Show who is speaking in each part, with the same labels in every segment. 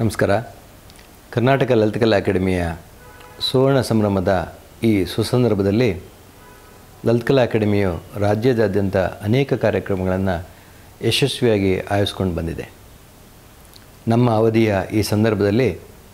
Speaker 1: ನಮಸ್ಕಾರ ಕರ್ನಾಟಕ ಲಲಿತಕಲಾ ಅಕಾಡೆಮಿಯ ಸುವರ್ಣ ಸಂಭ್ರಮದ ಈ ಸುಸಂದರ್ಭದಲ್ಲಿ ಲಲಿತಕಲಾ ಅಕಾಡೆಮಿಯು ರಾಜ್ಯದಾದ್ಯಂತ ಅನೇಕ ಕಾರ್ಯಕ್ರಮಗಳನ್ನು ಯಶಸ್ವಿಯಾಗಿ ಆಯೋಜಿಸ್ಕೊಂಡು ಬಂದಿದೆ ನಮ್ಮ ಅವಧಿಯ ಈ ಸಂದರ್ಭದಲ್ಲಿ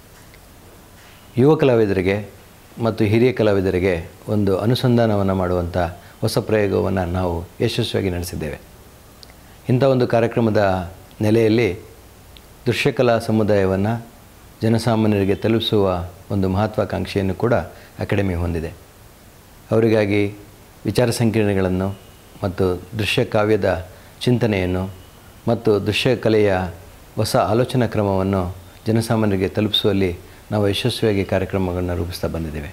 Speaker 1: ಯುವ ಕಲಾವಿದರಿಗೆ ಮತ್ತು ಹಿರಿಯ ಕಲಾವಿದರಿಗೆ ಒಂದು ಅನುಸಂಧಾನವನ್ನು ಮಾಡುವಂಥ ಹೊಸ ಪ್ರಯೋಗವನ್ನು ನಾವು ಯಶಸ್ವಿಯಾಗಿ ನಡೆಸಿದ್ದೇವೆ ಇಂಥ ಒಂದು ಕಾರ್ಯಕ್ರಮದ ನೆಲೆಯಲ್ಲಿ ದೃಶ್ಯಕಲಾ ಸಮುದಾಯವನ್ನು ಜನಸಾಮಾನ್ಯರಿಗೆ ತಲುಪಿಸುವ ಒಂದು ಮಹತ್ವಾಕಾಂಕ್ಷೆಯನ್ನು ಕೂಡ ಅಕಾಡೆಮಿ ಹೊಂದಿದೆ ಅವರಿಗಾಗಿ ವಿಚಾರ ಸಂಕಿರಣಗಳನ್ನು ಮತ್ತು ದೃಶ್ಯ ಕಾವ್ಯದ ಚಿಂತನೆಯನ್ನು ಮತ್ತು ದೃಶ್ಯ ಕಲೆಯ ಹೊಸ ಆಲೋಚನಾ ಕ್ರಮವನ್ನು ಜನಸಾಮಾನ್ಯರಿಗೆ ತಲುಪಿಸುವಲ್ಲಿ ನಾವು ಯಶಸ್ವಿಯಾಗಿ ಕಾರ್ಯಕ್ರಮಗಳನ್ನು ರೂಪಿಸ್ತಾ ಬಂದಿದ್ದೇವೆ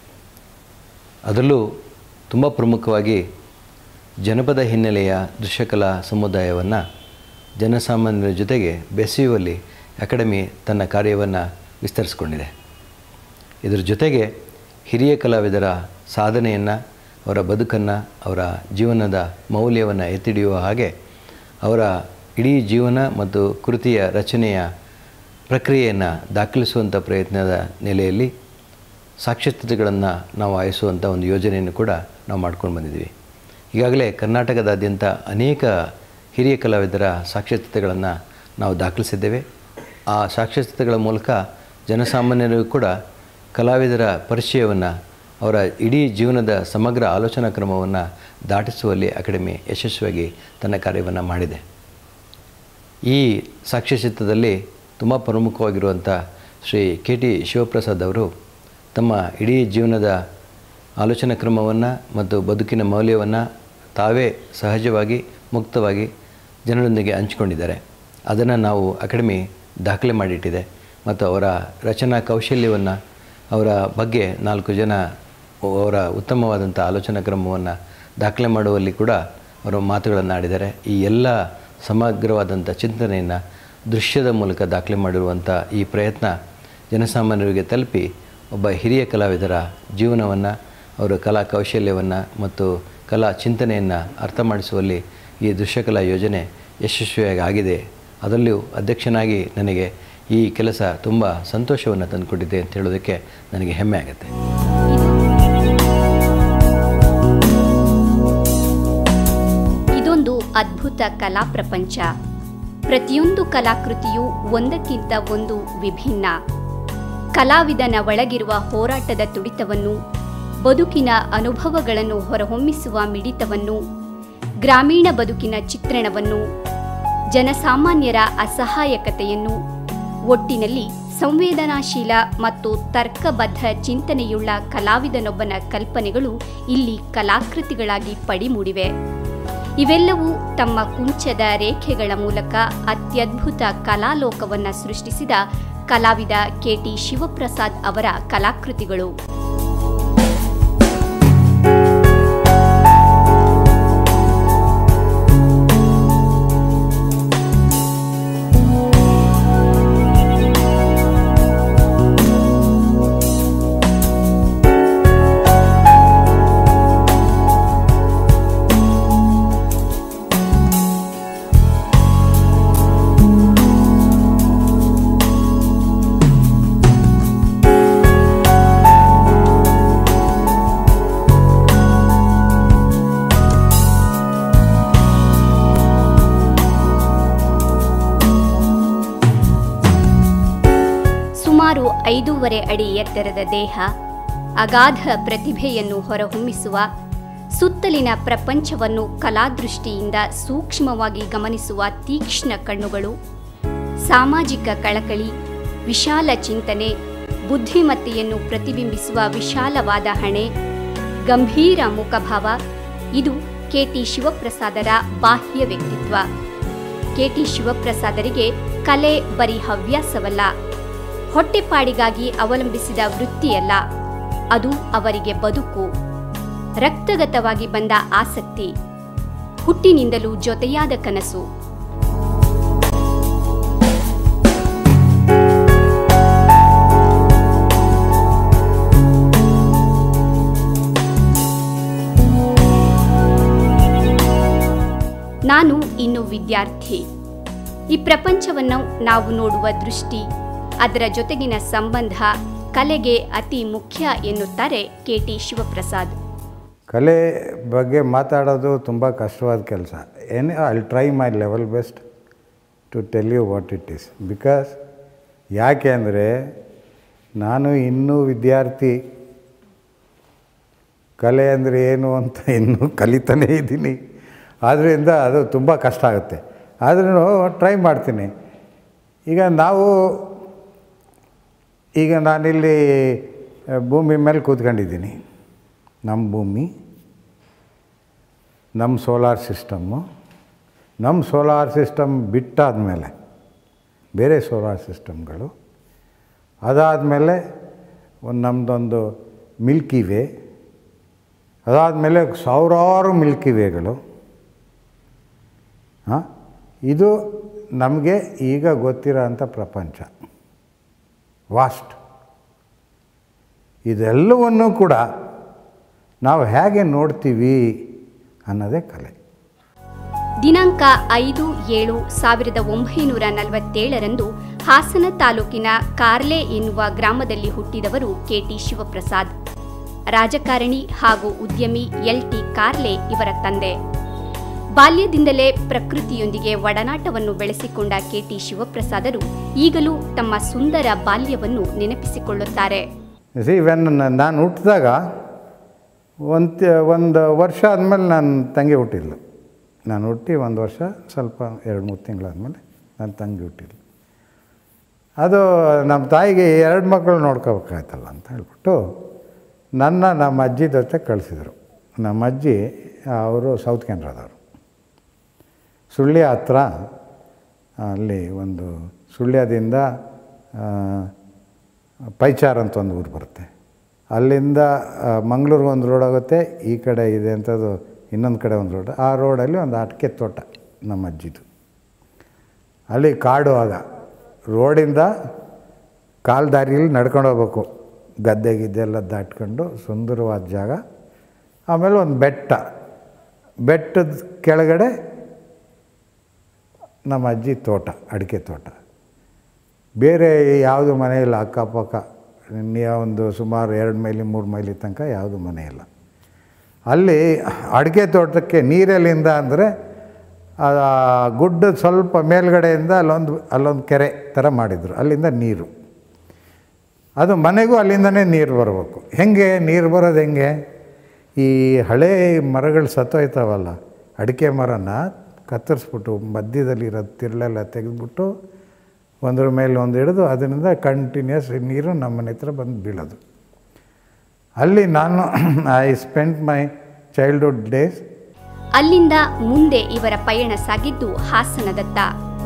Speaker 1: ಅದರಲ್ಲೂ ತುಂಬ ಪ್ರಮುಖವಾಗಿ ಜನಪದ ಹಿನ್ನೆಲೆಯ ದೃಶ್ಯಕಲಾ ಸಮುದಾಯವನ್ನು ಜನಸಾಮಾನ್ಯರ ಜೊತೆಗೆ ಬೆಸೆಯುವಲ್ಲಿ ಅಕಾಡೆಮಿ ತನ್ನ ಕಾರ್ಯವನ್ನು ವಿಸ್ತರಿಸಿಕೊಂಡಿದೆ ಇದರ ಜೊತೆಗೆ ಹಿರಿಯ ಕಲಾವಿದರ ಸಾಧನೆಯನ್ನು ಅವರ ಬದುಕನ್ನು ಅವರ ಜೀವನದ ಮೌಲ್ಯವನ್ನು ಎತ್ತಿಡಿಯುವ ಹಾಗೆ ಅವರ ಇಡೀ ಜೀವನ ಮತ್ತು ಕೃತಿಯ ರಚನೆಯ ಪ್ರಕ್ರಿಯೆಯನ್ನು ದಾಖಲಿಸುವಂಥ ಪ್ರಯತ್ನದ ನೆಲೆಯಲ್ಲಿ ಸಾಕ್ಷ್ಯಚಿತ್ರಗಳನ್ನು ನಾವು ಆಯಿಸುವಂಥ ಒಂದು ಯೋಜನೆಯನ್ನು ಕೂಡ ನಾವು ಮಾಡ್ಕೊಂಡು ಬಂದಿದ್ದೀವಿ ಈಗಾಗಲೇ ಕರ್ನಾಟಕದಾದ್ಯಂತ ಅನೇಕ ಹಿರಿಯ ಕಲಾವಿದರ ಸಾಕ್ಷ್ಯಚಿತ್ರಗಳನ್ನು ನಾವು ದಾಖಲಿಸಿದ್ದೇವೆ ಆ ಸಾಕ್ಷ್ಯಚಿತ್ರಗಳ ಮೂಲಕ ಜನಸಾಮಾನ್ಯರಿಗೂ ಕೂಡ ಕಲಾವಿದರ ಪರಿಚಯವನ್ನು ಅವರ ಇಡೀ ಜೀವನದ ಸಮಗ್ರ ಆಲೋಚನಾ ಕ್ರಮವನ್ನು ದಾಟಿಸುವಲ್ಲಿ ಅಕಾಡೆಮಿ ಯಶಸ್ವಿಯಾಗಿ ತನ್ನ ಕಾರ್ಯವನ್ನು ಮಾಡಿದೆ ಈ ಸಾಕ್ಷ್ಯಚಿತ್ರದಲ್ಲಿ ತುಂಬ ಪ್ರಮುಖವಾಗಿರುವಂಥ ಶ್ರೀ ಕೆ ಟಿ ಶಿವಪ್ರಸಾದ್ ಅವರು ತಮ್ಮ ಇಡೀ ಜೀವನದ ಆಲೋಚನಾ ಕ್ರಮವನ್ನು ಮತ್ತು ಬದುಕಿನ ಮೌಲ್ಯವನ್ನು ತಾವೇ ಸಹಜವಾಗಿ ಮುಕ್ತವಾಗಿ ಜನರೊಂದಿಗೆ ಹಂಚಿಕೊಂಡಿದ್ದಾರೆ ಅದನ್ನು ನಾವು ಅಕಾಡೆಮಿ ದಾಖಲೆ ಮಾಡಿಟ್ಟಿದೆ ಮತ್ತು ಅವರ ರಚನಾ ಕೌಶಲ್ಯವನ್ನು ಅವರ ಬಗ್ಗೆ ನಾಲ್ಕು ಜನ ಅವರ ಉತ್ತಮವಾದಂಥ ಆಲೋಚನಾ ಕ್ರಮವನ್ನು ದಾಖಲೆ ಮಾಡುವಲ್ಲಿ ಕೂಡ ಅವರು ಮಾತುಗಳನ್ನು ಆಡಿದ್ದಾರೆ ಈ ಎಲ್ಲ ಸಮಗ್ರವಾದಂಥ ಚಿಂತನೆಯನ್ನು ದೃಶ್ಯದ ಮೂಲಕ ದಾಖಲೆ ಮಾಡಿರುವಂಥ ಈ ಪ್ರಯತ್ನ ಜನಸಾಮಾನ್ಯರಿಗೆ ತಲುಪಿ ಒಬ್ಬ ಹಿರಿಯ ಕಲಾವಿದರ ಜೀವನವನ್ನು ಅವರ ಕಲಾ ಕೌಶಲ್ಯವನ್ನು ಮತ್ತು ಕಲಾ ಚಿಂತನೆಯನ್ನು ಅರ್ಥ ಮಾಡಿಸುವಲ್ಲಿ ಈ ದೃಶ್ಯಕಲಾ ಯೋಜನೆ ಯಶಸ್ವಿಯಾಗಿ ಆಗಿದೆ ಅದರಲ್ಲಿಯೂ ಅಧ್ಯಕ್ಷನಾಗಿ ನನಗೆ ಈ ಕೆಲಸ ತುಂಬ ಸಂತೋಷವನ್ನು ತಂದುಕೊಟ್ಟಿದೆ ಅಂತ ಹೇಳೋದಕ್ಕೆ ನನಗೆ ಹೆಮ್ಮೆ ಆಗುತ್ತೆ
Speaker 2: ಇದೊಂದು ಅದ್ಭುತ ಕಲಾ ಪ್ರಪಂಚ ಪ್ರತಿಯೊಂದು ಕಲಾಕೃತಿಯು ಒಂದಕ್ಕಿಂತ ಒಂದು ವಿಭಿನ್ನ ಕಲಾವಿದನ ಒಳಗಿರುವ ಹೋರಾಟದ ತುಡಿತವನ್ನು ಬದುಕಿನ ಅನುಭವಗಳನ್ನು ಹೊರಹೊಮ್ಮಿಸುವ ಮಿಡಿತವನ್ನು ಗ್ರಾಮೀಣ ಬದುಕಿನ ಚಿತ್ರಣವನ್ನು ಜನಸಾಮಾನ್ಯರ ಅಸಹಾಯಕತೆಯನ್ನು ಒಟ್ಟಿನಲ್ಲಿ ಸಂವೇದನಾಶೀಲ ಮತ್ತು ತರ್ಕಬದ್ಧ ಚಿಂತನೆಯುಳ್ಳ ಕಲಾವಿದನೊಬ್ಬನ ಕಲ್ಪನೆಗಳು ಇಲ್ಲಿ ಕಲಾಕೃತಿಗಳಾಗಿ ಪಡಿಮೂಡಿವೆ ಇವೆಲ್ಲವೂ ತಮ್ಮ ಕುಂಚದ ರೇಖೆಗಳ ಮೂಲಕ ಅತ್ಯದ್ಭುತ ಕಲಾಲೋಕವನ್ನು ಸೃಷ್ಟಿಸಿದ ಕಲಾವಿದ ಕೆಟಿ ಶಿವಪ್ರಸಾದ್ ಅವರ ಕಲಾಕೃತಿಗಳು ಸುಮಾರು ಐದೂವರೆ ಅಡಿ ಎತ್ತರದ ದೇಹ ಅಗಾಧ ಪ್ರತಿಭೆಯನ್ನು ಹೊರಹೊಮ್ಮಿಸುವ ಸುತ್ತಲಿನ ಪ್ರಪಂಚವನ್ನು ಕಲಾದೃಷ್ಟಿಯಿಂದ ಸೂಕ್ಷ್ಮವಾಗಿ ಗಮನಿಸುವ ತೀಕ್ಷ್ಣ ಕಣ್ಣುಗಳು ಸಾಮಾಜಿಕ ಕಳಕಳಿ ವಿಶಾಲ ಚಿಂತನೆ ಬುದ್ಧಿಮತ್ತೆಯನ್ನು ಪ್ರತಿಬಿಂಬಿಸುವ ವಿಶಾಲವಾದ ಹಣೆ ಗಂಭೀರ ಮುಖಭಾವ ಇದು ಕೆಟಿ ಶಿವಪ್ರಸಾದರ ಬಾಹ್ಯ ವ್ಯಕ್ತಿತ್ವ ಕೆಟಿ ಶಿವಪ್ರಸಾದರಿಗೆ ಕಲೆ ಬರೀ ಹವ್ಯಾಸವಲ್ಲ ಹೊಟ್ಟೆಪಾಡಿಗಾಗಿ ಅವಲಂಬಿಸಿದ ವೃತ್ತಿಯಲ್ಲ ಅದು ಅವರಿಗೆ ಬದುಕು ರಕ್ತಗತವಾಗಿ ಬಂದ ಆಸಕ್ತಿ ಹುಟ್ಟಿನಿಂದಲೂ ಜೊತೆಯಾದ ಕನಸು ನಾನು ಇನ್ನು ವಿದ್ಯಾರ್ಥಿ ಈ ಪ್ರಪಂಚವನ್ನು ನಾವು ನೋಡುವ ದೃಷ್ಟಿ ಅದರ ಜೊತೆಗಿನ ಸಂಬಂಧ ಕಲೆಗೆ ಅತಿ ಮುಖ್ಯ ಎನ್ನುತ್ತಾರೆ ಕೆಟಿ ಶಿವಪ್ರಸಾದ್
Speaker 3: ಕಲೆ ಬಗ್ಗೆ ಮಾತಾಡೋದು ತುಂಬ ಕಷ್ಟವಾದ ಕೆಲಸ ಏನೇ I try my level best to tell you what it is because ಯಾಕೆ ಅಂದರೆ ನಾನು ಇನ್ನೂ ವಿದ್ಯಾರ್ಥಿ ಕಲೆ ಅಂದರೆ ಏನು ಅಂತ ಇನ್ನೂ ಕಲಿತಾನೇ ಇದ್ದೀನಿ ಆದ್ದರಿಂದ ಅದು ತುಂಬ ಕಷ್ಟ ಆಗುತ್ತೆ ಆದ್ರೂ ಟ್ರೈ ಮಾಡ್ತೀನಿ ಈಗ ನಾವು ಈಗ ನಾನಿಲ್ಲಿ ಆ, ಭೂಮಿ ಮೇಲೆ ಕೂತ್ಕೊಂಡಿದ್ದೀನಿ ನಮ್ಮ ಭೂಮಿ ನಮ್ಮ ಸೋಲಾರ್ ಸಿಸ್ಟಮ್ಮು ನಮ್ಮ ಸೋಲಾರ್ ಸಿಸ್ಟಮ್ ಬಿಟ್ಟಾದಮೇಲೆ ಬೇರೆ ಸೋಲಾರ್ ಸಿಸ್ಟಮ್ಗಳು ಅದಾದಮೇಲೆ ಒಂದು ನಮ್ಮದೊಂದು ಮಿಲ್ಕಿ ವೇ ಅದಾದಮೇಲೆ ಸಾವಿರಾರು ಮಿಲ್ಕಿ ವೇಗಳು ಹಾಂ ಇದು ನಮಗೆ ಈಗ ಗೊತ್ತಿರೋ ಅಂಥ ಪ್ರಪಂಚ ವಾಸ್ಟ್ ಇದೆಲ್ಲವನ್ನೂ ಕೂಡ ನಾವು ಹೇಗೆ ನೋಡ್ತೀವಿ ಅನ್ನೋದೇ ಕಲೆ
Speaker 2: ದಿನಾಂಕ ಐದು ಏಳು ಸಾವಿರದ ಒಂಬೈನೂರ ನಲವತ್ತೇಳರಂದು ಹಾಸನ ತಾಲೂಕಿನ ಕಾರ್ಲೆ ಎನ್ನುವ ಗ್ರಾಮದಲ್ಲಿ ಹುಟ್ಟಿದವರು ಕೆಟಿ ಶಿವಪ್ರಸಾದ್ ರಾಜಕಾರಣಿ ಹಾಗೂ ಉದ್ಯಮಿ ಎಲ್ ಟಿ ಕಾರ್ಲೆ ಇವರ ತಂದೆ ಬಾಲ್ಯದಿಂದಲೇ ಪ್ರಕೃತಿಯೊಂದಿಗೆ ಒಡನಾಟವನ್ನು ಬೆಳೆಸಿಕೊಂಡ ಕೆಟಿ ಶಿವಪ್ರಸಾದರು ಈಗಲೂ ತಮ್ಮ ಸುಂದರ ಬಾಲ್ಯವನ್ನು ನೆನಪಿಸಿಕೊಳ್ಳುತ್ತಾರೆ
Speaker 3: ಸಿ ವೆನ್ ನಾನು ಹುಟ್ಟಿದಾಗ ಒಂದು ಒಂದು ವರ್ಷ ಆದಮೇಲೆ ನನ್ನ ತಂಗಿ ಹುಟ್ಟಿದ್ಲು ನಾನು ಹುಟ್ಟಿ ಒಂದು ವರ್ಷ ಸ್ವಲ್ಪ ಎರಡು ಮೂರು ತಿಂಗಳಾದಮೇಲೆ ನನ್ನ ತಂಗಿ ಹುಟ್ಟಿದ್ಲು ಅದು ನಮ್ಮ ತಾಯಿಗೆ ಎರಡು ಮಕ್ಕಳು ನೋಡ್ಕೋಬೇಕಾಯ್ತಲ್ಲ ಅಂತ ಹೇಳ್ಬಿಟ್ಟು ನನ್ನ ನಮ್ಮ ಅಜ್ಜಿ ಜೊತೆ ಕಳಿಸಿದರು ನಮ್ಮ ಅಜ್ಜಿ ಅವರು ಸೌತ್ ಕೆನರಾದವರು ಸುಳ್ಯ ಹತ್ರ ಅಲ್ಲಿ ಒಂದು ಸುಳ್ಯದಿಂದ ಆ, ಪೈಚಾರ್ ಅಂತ ಒಂದು ಊರು ಬರುತ್ತೆ ಅಲ್ಲಿಂದ ಮಂಗಳೂರಿಗೆ ಒಂದು ರೋಡ್ ಆಗುತ್ತೆ ಈ ಕಡೆ ಇದೆ ಅಂಥದ್ದು ಇನ್ನೊಂದು ಕಡೆ ಒಂದು ರೋಡ್ ಆ ರೋಡಲ್ಲಿ ಒಂದು ಅಡಿಕೆ ತೋಟ ನಮ್ಮ ಅಜ್ಜಿದು ಅಲ್ಲಿ ಕಾಡು ಆಗ ರೋಡಿಂದ ಕಾಲು ದಾರಿಯಲ್ಲಿ ನಡ್ಕೊಂಡು ಹೋಗ್ಬೇಕು ಗದ್ದೆ ಗಿದ್ದೆಲ್ಲ ದಾಟ್ಕೊಂಡು ಸುಂದರವಾದ ಜಾಗ ಆಮೇಲೆ ಒಂದು ಬೆಟ್ಟ ಬೆಟ್ಟದ ಕೆಳಗಡೆ ನಮ್ಮ ಅಜ್ಜಿ ತೋಟ ಅಡಿಕೆ ತೋಟ ಬೇರೆ ಯಾವುದು ಮನೆ ಇಲ್ಲ ಅಕ್ಕಪಕ್ಕ ನೀವು ಒಂದು ಸುಮಾರು ಎರಡು ಮೈಲಿ ಮೂರು ಮೈಲಿ ತನಕ ಯಾವುದು ಮನೆ ಇಲ್ಲ ಅಲ್ಲಿ ಅಡಿಕೆ ತೋಟಕ್ಕೆ ನೀರೆಲ್ಲಿಂದ ಅಂದರೆ ಗುಡ್ಡದ ಸ್ವಲ್ಪ ಮೇಲ್ಗಡೆಯಿಂದ ಅಲ್ಲೊಂದು ಅಲ್ಲೊಂದು ಕೆರೆ ಥರ ಮಾಡಿದರು ಅಲ್ಲಿಂದ ನೀರು ಅದು ಮನೆಗೂ ಅಲ್ಲಿಂದನೇ ನೀರು ಬರಬೇಕು ಹೆಂಗೆ ನೀರು ಬರೋದು ಹೆಂಗೆ ಈ ಹಳೆ ಮರಗಳು ಸತ್ತೋಯ್ತಾವಲ್ಲ ಅಡಿಕೆ ಮರನ ಕತ್ತರಿಸ್ಬಿಟ್ಟು ಮಧ್ಯದಲ್ಲಿರೋ ತಿರುಳೆಲ್ಲ ತೆಗೆದ್ಬಿಟ್ಟು ಒಂದ್ರ ಮೇಲೆ ಒಂದು ಹಿಡಿದು ಅದರಿಂದ ಕಂಟಿನ್ಯೂಸ್ ನೀರು ನಮ್ಮ ಮನೆ ಹತ್ರ ಬಂದು ಬೀಳೋದು ಅಲ್ಲಿ ನಾನು I spend my childhood days
Speaker 2: ಅಲ್ಲಿಂದ ಮುಂದೆ ಇವರ ಪಯಣ ಸಾಗಿದ್ದು ಹಾಸನದತ್ತ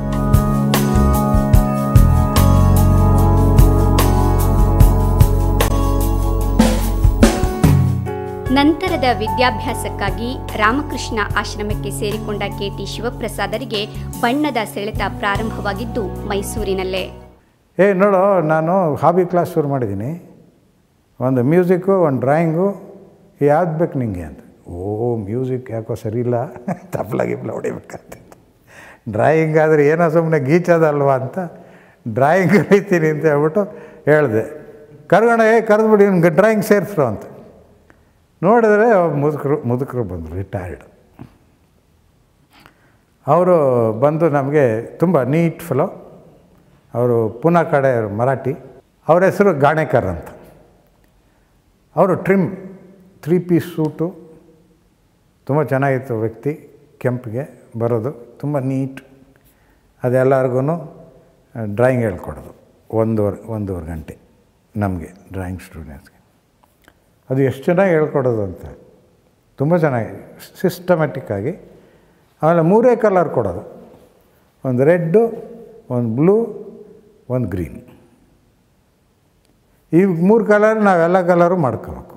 Speaker 2: ನಂತರದ ವಿದ್ಯಾಭ್ಯಾಸಕ್ಕಾಗಿ ರಾಮಕೃಷ್ಣ ಆಶ್ರಮಕ್ಕೆ ಸೇರಿಕೊಂಡ ಕೆಟಿ ಶಿವಪ್ರಸಾದರಿಗೆ ಬಣ್ಣದ ಸೆಳೆತ ಪ್ರಾರಂಭವಾಗಿದ್ದು ಮೈಸೂರಿನಲ್ಲೇ
Speaker 3: ಏ ನೋಡು ನಾನು ಹಾಬಿ ಕ್ಲಾಸ್ ಶುರು ಮಾಡಿದ್ದೀನಿ ಒಂದು ಮ್ಯೂಸಿಕ್ಕು ಒಂದು ಡ್ರಾಯಿಂಗು ಯಾವ್ದು ಬೇಕು ನಿಂಗೆ ಅಂತ ಓ ಮ್ಯೂಸಿಕ್ ಯಾಕೋ ಸರಿ ಇಲ್ಲ ತಪ್ಲ ಗಿಪ್ಲ ಹೊಡಿಬೇಕಂತ ಡ್ರಾಯಿಂಗ್ ಆದರೆ ಏನೋ ಸುಮ್ಮನೆ ಗೀಚೋದಲ್ವಾ ಅಂತ ಡ್ರಾಯಿಂಗ್ ಕಲಿತೀನಿ ಅಂತ ಹೇಳ್ಬಿಟ್ಟು ಹೇಳಿದೆ ಕರ್ಗಣ ಏ ಕರೆದ್ಬಿಡಿ ನಿಮ್ಗೆ ಡ್ರಾಯಿಂಗ್ ಸೇರಿಸ್ರು ಅಂತ ನೋಡಿದ್ರೆ ಮುದುಕರು ಮುದುಕರು ಬಂದರು ರಿಟೈರ್ಡ್ ಅವರು ಬಂದು ನಮಗೆ ತುಂಬ ನೀಟ್ ಫಲೋ ಅವರು ಪುನಾ ಕಡೆ ಮರಾಠಿ ಅವ್ರ ಹೆಸರು ಗಾಣೇಕರ್ ಅಂತ ಅವರು ಟ್ರಿಮ್ ತ್ರೀ ಪೀಸ್ ಸೂಟು ತುಂಬ ಚೆನ್ನಾಗಿತ್ತು ವ್ಯಕ್ತಿ ಕೆಂಪಿಗೆ ಬರೋದು ತುಂಬ ನೀಟ್ ಅದೆಲ್ಲರಿಗೂ ಡ್ರಾಯಿಂಗ್ ಹೇಳ್ಕೊಡೋದು ಒಂದೂವರೆ ಒಂದೂವರೆ ಗಂಟೆ ನಮಗೆ ಡ್ರಾಯಿಂಗ್ ಸ್ಟೂಡೆಂಟ್ಸ್ಗೆ ಅದು ಎಷ್ಟು ಚೆನ್ನಾಗಿ ಹೇಳ್ಕೊಡೋದು ಅಂತ ತುಂಬ ಚೆನ್ನಾಗಿ ಸಿಸ್ಟಮ್ಯಾಟಿಕ್ಕಾಗಿ ಆಮೇಲೆ ಮೂರೇ ಕಲರ್ ಕೊಡೋದು ಒಂದು ರೆಡ್ಡು ಒಂದು ಬ್ಲೂ ಒಂದು ಗ್ರೀನ್ ಈ ಮೂರು ಕಲರ್ ನಾವೆಲ್ಲ ಕಲರು ಮಾಡ್ಕೋಬೇಕು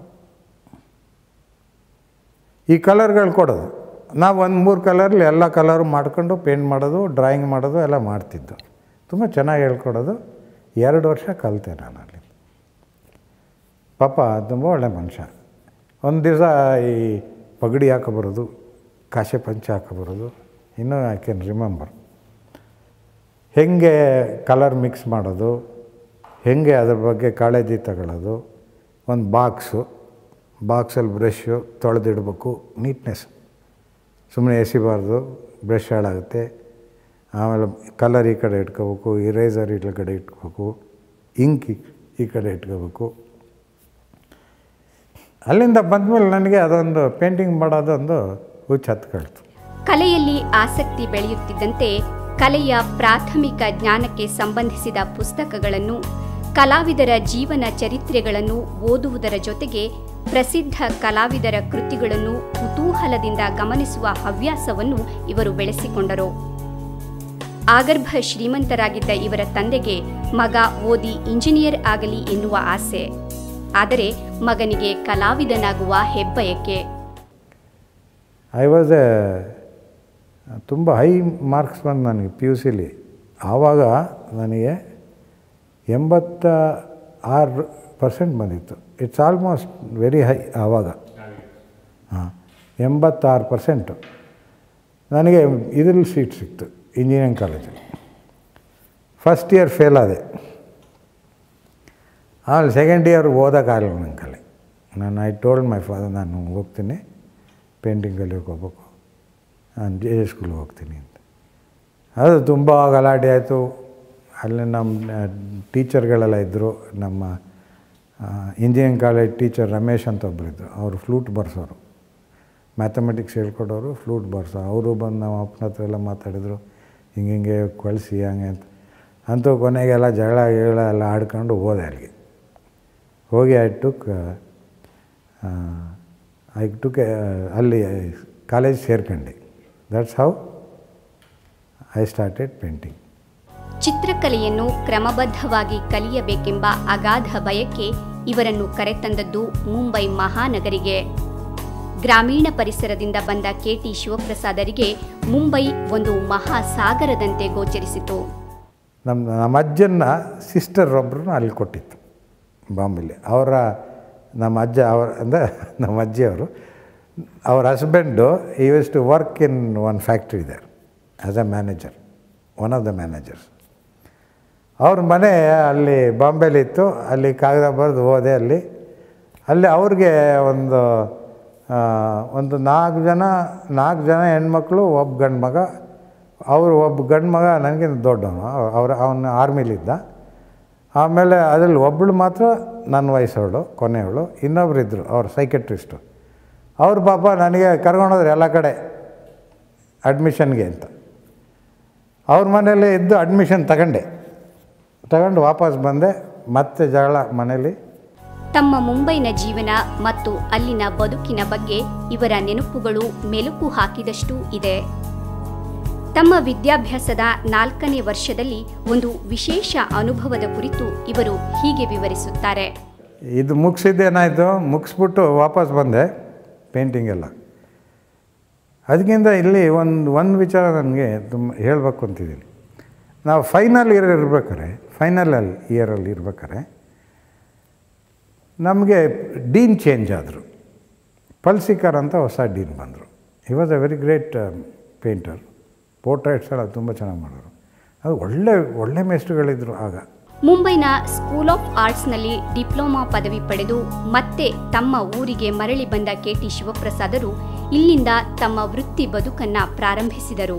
Speaker 3: ಈ ಕಲರ್ಗಳು ಕೊಡೋದು ನಾವು ಒಂದು ಮೂರು ಕಲರ್ಲಿ ಎಲ್ಲ ಕಲರು ಮಾಡ್ಕೊಂಡು ಪೇಂಟ್ ಮಾಡೋದು ಡ್ರಾಯಿಂಗ್ ಮಾಡೋದು ಎಲ್ಲ ಮಾಡ್ತಿದ್ದು ತುಂಬ ಚೆನ್ನಾಗಿ ಹೇಳ್ಕೊಡೋದು ಎರಡು ವರ್ಷ ಕಲಿತೆ ನಾನು ಅಲ್ಲಿ ಪಾಪ ತುಂಬ ಒಳ್ಳೆ ಮನುಷ್ಯ ಒಂದು ದಿವಸ ಈ ಪಗಡಿ ಹಾಕೊಬರೋದು ಕಾಶೆ ಪಂಚೆ ಹಾಕೊಬರೋದು ಇನ್ನೂ ಐ ಕ್ಯಾನ್ ರಿಮೆಂಬರ್ ಹೆಂಗೆ ಕಲರ್ ಮಿಕ್ಸ್ ಮಾಡೋದು ಹೇಗೆ ಅದ್ರ ಬಗ್ಗೆ ಕಾಳಜಿ ತಗೊಳ್ಳೋದು ಒಂದು ಬಾಕ್ಸು ಬಾಕ್ಸಲ್ಲಿ ಬ್ರಷ್ಷು ತೊಳೆದಿಡ್ಬೇಕು ನೀಟ್ನೆಸ್ ಸುಮ್ಮನೆ ಎಸಿಬಾರ್ದು ಬ್ರಷ್ ಹಾಳಾಗುತ್ತೆ ಆಮೇಲೆ ಕಲರ್ ಈ ಕಡೆ ಇಟ್ಕೋಬೇಕು ಇರೇಸರ್ ಈ ಕಡೆ ಇಟ್ಕೋಬೇಕು ಇಂಕ್ ಈ- ಈ ಕಡೆ ಇಟ್ಕೋಬೇಕು ಅಲ್ಲಿಂದ ಬಂದಮೇಲೆ ನನಗೆ ಅದೊಂದು ಪೇಂಟಿಂಗ್ ಮಾಡೋದೊಂದು ಹುಚ್ಚು ಹತ್ಕೊಳ್ತು
Speaker 2: ಕಲೆಯಲ್ಲಿ ಆಸಕ್ತಿ ಬೆಳೆಯುತ್ತಿದ್ದಂತೆ ಕಲೆಯ ಪ್ರಾಥಮಿಕ ಜ್ಞಾನಕ್ಕೆ ಸಂಬಂಧಿಸಿದ ಪುಸ್ತಕಗಳನ್ನು ಕಲಾವಿದರ ಜೀವನ ಚರಿತ್ರೆಗಳನ್ನು ಓದುವುದರ ಜೊತೆಗೆ ಪ್ರಸಿದ್ಧ ಕಲಾವಿದರ ಕೃತಿಗಳನ್ನು ಕುತೂಹಲದಿಂದ ಗಮನಿಸುವ ಹವ್ಯಾಸವನ್ನು ಇವರು ಬೆಳೆಸಿಕೊಂಡರು ಆಗರ್ಭ ಶ್ರೀಮಂತರಾಗಿದ್ದ ಇವರ ತಂದೆಗೆ ಮಗ ಓದಿ ಇಂಜಿನಿಯರ್ ಆಗಲಿ ಎನ್ನುವ ಆಸೆ ಆದರೆ ಮಗನಿಗೆ ಕಲಾವಿದನಾಗುವ ಹೆಬ್ಬಯಕೆ
Speaker 3: ಐ ವಾಸ್ ಎ ತುಂಬ ಹೈ ಮಾರ್ಕ್ಸ್ ಬಂದು ನನಗೆ ಪಿ ಯು ಸಿಲಿ ಆವಾಗ ನನಗೆ ಎಂಬತ್ತ ಆರು ಪರ್ಸೆಂಟ್ ಬಂದಿತ್ತು ಇಟ್ಸ್ ಆಲ್ಮೋಸ್ಟ್ ವೆರಿ ಹೈ ಆವಾಗ ಹಾಂ ಎಂಬತ್ತಾರು ಪರ್ಸೆಂಟು ನನಗೆ ಇದ್ರಲ್ಲಿ ಸೀಟ್ ಸಿಕ್ತು ಇಂಜಿನಿಯರಿಂಗ್ ಕಾಲೇಜಲ್ಲಿ ಫಸ್ಟ್ ಇಯರ್ ಫೇಲ್ ಆದೆ ಆಮೇಲೆ ಸೆಕೆಂಡ್ ಇಯರ್ ಓದೋಕ್ಕಾಗಲ್ಲ ನನ್ನ ಕಲೆ ನಾನು ಐ ಟೋಲ್ಡ್ ಮೈ ಫಾದರ್ ನಾನು ಹೋಗ್ತೀನಿ ಪೇಂಟಿಂಗ್ ಕಲಿಯೋಕೆ ಹೋಗ್ಬೇಕು ನಾನು ಜೆ ಎಸ್ ಸ್ಕೂಲ್ಗೆ ಹೋಗ್ತೀನಿ ಅಂತ ಅದು ತುಂಬ ಗಲಾಟೆ ಆಯಿತು ಅಲ್ಲಿ ನಮ್ಮ ಟೀಚರ್ಗಳೆಲ್ಲ ಇದ್ದರು ನಮ್ಮ ಇಂಜಿನಿಯರಿಂಗ್ ಕಾಲೇಜ್ ಟೀಚರ್ ರಮೇಶ್ ಅಂತ ಒಬ್ಬರಿದ್ದರು ಅವರು ಫ್ಲೂಟ್ ಬರ್ಸೋರು ಮ್ಯಾಥಮೆಟಿಕ್ಸ್ ಹೇಳ್ಕೊಡೋರು ಫ್ಲೂಟ್ ಬರ್ಸೋ ಅವರು ಬಂದು ನಮ್ಮ ಅಪ್ಪನ ಹತ್ರ ಎಲ್ಲ ಮಾತಾಡಿದರು ಹಿಂಗೆ ಹಿಂಗೆ ಕಳಿಸಿ ಹಂಗೆ ಅಂತ ಅಂತೂ ಕೊನೆಗೆಲ್ಲ ಜಗಳ ಗಿಗಳ ಎಲ್ಲ ಆಡ್ಕೊಂಡು ಹೋದೆ ಅಲ್ಲಿಗೆ ಹೋಗಿ ಐ ಟುಕ್ ಐ ಟುಕ್ ಅಲ್ಲಿ ಕಾಲೇಜ್ ಸೇರ್ಕೊಂಡೆ that's how I started painting
Speaker 2: ಚಿತ್ರಕಲೆಯನ್ನು ಕ್ರಮಬದ್ಧವಾಗಿ ಕಲಿಯಬೇಕೆಂಬ ಅಗಾಧ ಬಯಕೆ ಇವರನ್ನು ಕರೆತಂದದ್ದು ಮುಂಬೈ ಮಹಾನಗರಿಗೆ ಗ್ರಾಮೀಣ ಪರಿಸರದಿಂದ ಬಂದ ಕೆಟಿ ಶಿವಪ್ರಸಾದರಿಗೆ ಮುಂಬೈ ಒಂದು ಮಹಾಸಾಗರದಂತೆ ಗೋಚರಿಸಿತು
Speaker 3: ನಮ್ಮ ನಮ್ಮ ಅಜ್ಜನ ಸಿಸ್ಟರ್ ಒಬ್ಬರನ್ನ ಅಲ್ಲಿ ಕೊಟ್ಟಿತ್ತು ಬಾಂಬೆಲಿ ಅವರ ನಮ್ಮ ಅಜ್ಜ ಅವರ ಅಂದರೆ ನಮ್ಮ ಅಜ್ಜಿಯವರು ಅವ್ರ ಹಸ್ಬೆಂಡು ಈ use to work in one factory ಇದೆ as a manager one of the managers ಅವ್ರ ಮನೆ ಅಲ್ಲಿ ಬಾಂಬೆಲಿತ್ತು ಅಲ್ಲಿ ಕಾಗದ ಬರೆದು ಹೋದೆ ಅಲ್ಲಿ ಅಲ್ಲಿ ಅವ್ರಿಗೆ ಒಂದು ಆ, ಒಂದು ನಾಲ್ಕು ಜನ ನಾಲ್ಕು ಜನ ಹೆಣ್ಮಕ್ಳು ಒಬ್ಬ ಗಂಡು ಮಗ ಅವರು ಒಬ್ಬ ಗಂಡು ಮಗ ನನಗಿಂತ ದೊಡ್ಡವನು ಅವ್ರ ಅವನು ಆರ್ಮಿಲಿದ್ದ ಆಮೇಲೆ ಅದರಲ್ಲಿ ಒಬ್ಬಳು ಮಾತ್ರ ನನ್ನ ವಯಸ್ಸವಳು ಕೊನೆಯವಳು ಇನ್ನೊಬ್ರು ಇದ್ದರು ಅವ್ರು ಸೈಕೆಟ್ರಿಸ್ಟು ಅವ್ರ ಪಾಪ ನನಗೆ ಕರ್ಕೊಂಡೋದ್ರು ಎಲ್ಲ ಕಡೆ ಅಡ್ಮಿಷನ್ಗೆ ಅಂತ ಅವ್ರ ಮನೇಲಿ ಇದ್ದು ಅಡ್ಮಿಷನ್ ತಗೊಂಡೆ ತಗೊಂಡು ವಾಪಸ್ ಬಂದೆ ಮತ್ತೆ ಜಗಳ ಮನೇಲಿ
Speaker 2: ತಮ್ಮ ಮುಂಬೈನ ಜೀವನ ಮತ್ತು ಅಲ್ಲಿನ ಬದುಕಿನ ಬಗ್ಗೆ ಇವರ ನೆನಪುಗಳು ಮೆಲುಕು ಹಾಕಿದಷ್ಟೂ ಇದೆ ತಮ್ಮ ವಿದ್ಯಾಭ್ಯಾಸದ ನಾಲ್ಕನೇ ವರ್ಷದಲ್ಲಿ ಒಂದು ವಿಶೇಷ ಅನುಭವದ ಕುರಿತು ಇವರು ಹೀಗೆ ವಿವರಿಸುತ್ತಾರೆ
Speaker 3: ಇದು ಮುಗಿಸಿದ್ದೇನಾಯಿತು ಮುಗಿಸ್ಬಿಟ್ಟು ವಾಪಸ್ ಬಂದೆ ಪೇಂಟಿಂಗ್ ಎಲ್ಲ ಅದಕ್ಕಿಂತ ಇಲ್ಲಿ ಒಂದು ಒಂದು ವಿಚಾರ ನನಗೆ ತುಂಬ ಹೇಳಬೇಕು ಅಂತಿದ್ದೀನಿ ನಾವು ಫೈನಲ್ ಇಯರ್ ಇರ್ಬೇಕಾರೆ ಫೈನಲಲ್ಲಿ ಇಯರಲ್ಲಿ ಇರ್ಬೇಕಾರೆ ನಮಗೆ ಡೀನ್ ಚೇಂಜ್ ಆದರು ಪಲ್ಸಿಕರ್ ಅಂತ ಹೊಸ ಡೀನ್ ಬಂದರು he was a very great painter portraits ಎಲ್ಲ ತುಂಬ ಚೆನ್ನಾಗಿ ಮಾಡೋರು ಅದು ಒಳ್ಳೆ ಒಳ್ಳೆ ಮೇಸ್ಟ್ರುಗಳಿದ್ರು ಆಗ
Speaker 2: ಮುಂಬೈನ ಸ್ಕೂಲ್ ಆಫ್ ಆರ್ಟ್ಸ್ನಲ್ಲಿ ಡಿಪ್ಲೊಮಾ ಪದವಿ ಪಡೆದು ಮತ್ತೆ ತಮ್ಮ ಊರಿಗೆ ಮರಳಿ ಬಂದ ಕೆಟಿ ಶಿವಪ್ರಸಾದರು ಇಲ್ಲಿಂದ ತಮ್ಮ ವೃತ್ತಿ ಬದುಕನ್ನ ಪ್ರಾರಂಭಿಸಿದರು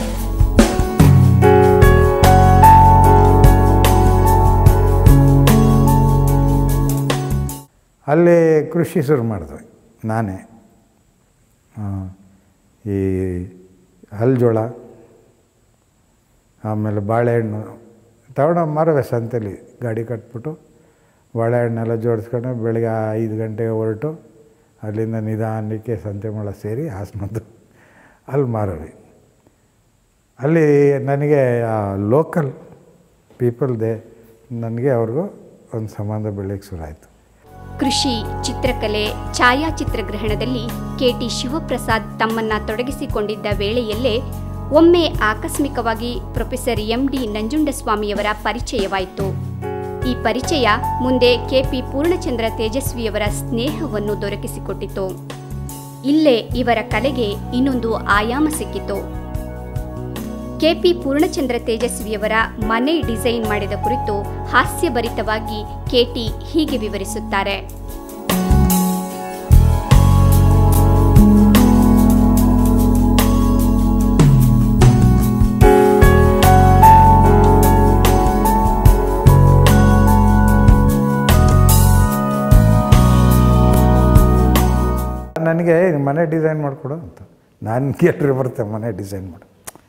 Speaker 3: ಅಲ್ಲಿ ಕೃಷಿ ಶುರು ಮಾಡಿದ್ವಿ ನಾನೇ ಆ, ಈ ಹಲ್ಜೋಳ ಆಮೇಲೆ ಬಾಳೆಹಣ್ಣು ತಗೊಂಡು ಮಾರುವೆ ಸಂತೆಲಿ ಗಾಡಿ ಕಟ್ಬಿಟ್ಟು ಬಾಳೆಹಣ್ಣೆಲ್ಲ ಜೋಡಿಸ್ಕೊಂಡು ಬೆಳಗ್ಗೆ ಐದು ಗಂಟೆಗೆ ಹೊರಟು ಅಲ್ಲಿಂದ ನಿಧಾನಕ್ಕೆ ಸಂತೆ ಮೊಳ ಸೇರಿ ಹಾಸನದ್ದು ಅಲ್ಲಿ ಮಾರುವೆ ಅಲ್ಲಿ ನನಗೆ ಲೋಕಲ್ ಪೀಪಲ್ ದೇ ನನಗೆ ಅವ್ರಿಗೂ ಒಂದು ಸಂಬಂಧ ಬೆಳೆಯಕ್ಕೆ ಶುರು ಆಯಿತು
Speaker 2: ಕೃಷಿ ಚಿತ್ರಕಲೆ ಛಾಯಾಚಿತ್ರಗ್ರಹಣದಲ್ಲಿ ಕೆಟಿ ಶಿವಪ್ರಸಾದ್ ತಮ್ಮನ್ನ ತೊಡಗಿಸಿಕೊಂಡಿದ್ದ ವೇಳೆಯಲ್ಲೇ ಒಮ್ಮೆ ಆಕಸ್ಮಿಕವಾಗಿ ಪ್ರೊಫೆಸರ್ ಎಂ ಡಿ ನಂಜುಂಡಸ್ವಾಮಿಯವರ ಪರಿಚಯವಾಯಿತು ಈ ಪರಿಚಯ ಮುಂದೆ ಕೆಪಿ ಪೂರ್ಣಚಂದ್ರ ತೇಜಸ್ವಿಯವರ ಸ್ನೇಹವನ್ನು ದೊರಕಿಸಿಕೊಟ್ಟಿತು ಇಲ್ಲೇ ಇವರ ಕಲೆಗೆ ಇನ್ನೊಂದು ಆಯಾಮ ಸಿಕ್ಕಿತು ಕೆಪಿ ಪೂರ್ಣಚಂದ್ರ ತೇಜಸ್ವಿಯವರ ಮನೆ ಡಿಸೈನ್ ಮಾಡಿದ ಕುರಿತು ಹಾಸ್ಯಭರಿತವಾಗಿ ಕೆಟಿ ಹೀಗೆ ವಿವರಿಸುತ್ತಾರೆ
Speaker 3: ನನಗೆ ಮನೆ ಡಿಸೈನ್ ಮಾಡಿಕೊಡು ಅಂತ ನಾನು ಕೇಳ್ರಿ ಬರುತ್ತೆ ಮನೆ ಡಿಸೈನ್ ಮಾಡು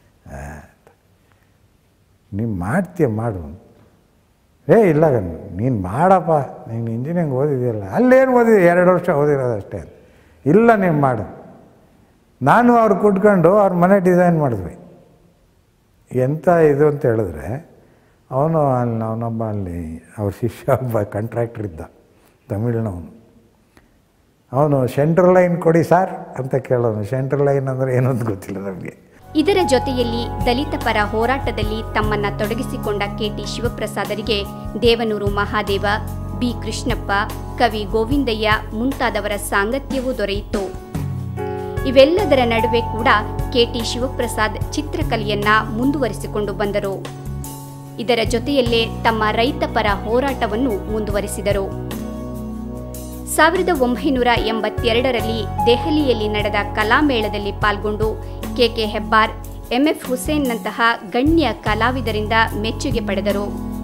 Speaker 3: ನೀನು ಮಾಡ್ತೀಯ ಮಾಡು ಏ ಇಲ್ಲ ನೀನು ಮಾಡಪ್ಪ ನೀನು ಇಂಜಿನಿಯರಿಂಗ್ ಓದಿದೆಯಲ್ಲ ಅಲ್ಲೇನು ಓದಿದೆ ಎರಡು ವರ್ಷ ಓದಿರೋದು ಅಷ್ಟೇ ಇಲ್ಲ ನೀವು ಮಾಡು ನಾನು ಅವ್ರು ಕುಟ್ಕೊಂಡು ಅವ್ರ ಮನೆ ಡಿಸೈನ್ ಮಾಡಿದ್ವಿ ಎಂಥ ಇದು ಅಂತ ಹೇಳಿದ್ರೆ ಅವನು ಅಲ್ಲಿ ಅವನೊಬ್ಬ ಅಲ್ಲಿ ಅವ್ರ ಶಿಷ್ಯ ಒಬ್ಬ ಕಾಂಟ್ರಾಕ್ಟರ್ ಇದ್ದ ತಮಿಳ್ನವನು ಅವನು ಸೆಂಟ್ರಲ್ ಲೈನ್ ಕೊಡಿ ಸರ್ ಅಂತ ಕೇಳೋನು ಸೆಂಟ್ರಲ್ ಲೈನ್ ಅಂದರೆ ಏನು ಅಂತ ಗೊತ್ತಿಲ್ಲ ನಮಗೆ
Speaker 2: ಇದರ ಜೊತೆಯಲ್ಲಿ ದಲಿತ ಪರ ಹೋರಾಟದಲ್ಲಿ ತಮ್ಮನ್ನ ತೊಡಗಿಸಿಕೊಂಡ ಕೆಟಿ ಶಿವಪ್ರಸಾದರಿಗೆ ದೇವನೂರು ಮಹಾದೇವ ಬಿ ಕೃಷ್ಣಪ್ಪ ಕವಿ ಗೋವಿಂದಯ್ಯ ಮುಂತಾದವರ ಸಾಂಗತ್ಯವೂ ದೊರೆಯಿತು ಇವೆಲ್ಲದರ ನಡುವೆ ಕೂಡ ಕೆಟಿ ಶಿವಪ್ರಸಾದ್ ಚಿತ್ರಕಲೆಯನ್ನ ಮುಂದುವರಿಸಿಕೊಂಡು ಬಂದರು ಇದರ ಜೊತೆಯಲ್ಲೇ ತಮ್ಮ ರೈತಪರ ಹೋರಾಟವನ್ನು ಮುಂದುವರಿಸಿದರು ಸಾವಿರದ ಒಂಬೈನೂರ ಎಂಬತ್ತೆರಡರಲ್ಲಿ ದೆಹಲಿಯಲ್ಲಿ ನಡೆದ ಕಲಾಮೇಳದಲ್ಲಿ ಪಾಲ್ಗೊಂಡು ಕೆಕೆ ಹೆಬ್ಬಾರ್ ಎಂಎಫ್ ಹುಸೇನ್ನಂತಹ ಗಣ್ಯ ಕಲಾವಿದರಿಂದ ಮೆಚ್ಚುಗೆ ಪಡೆದರು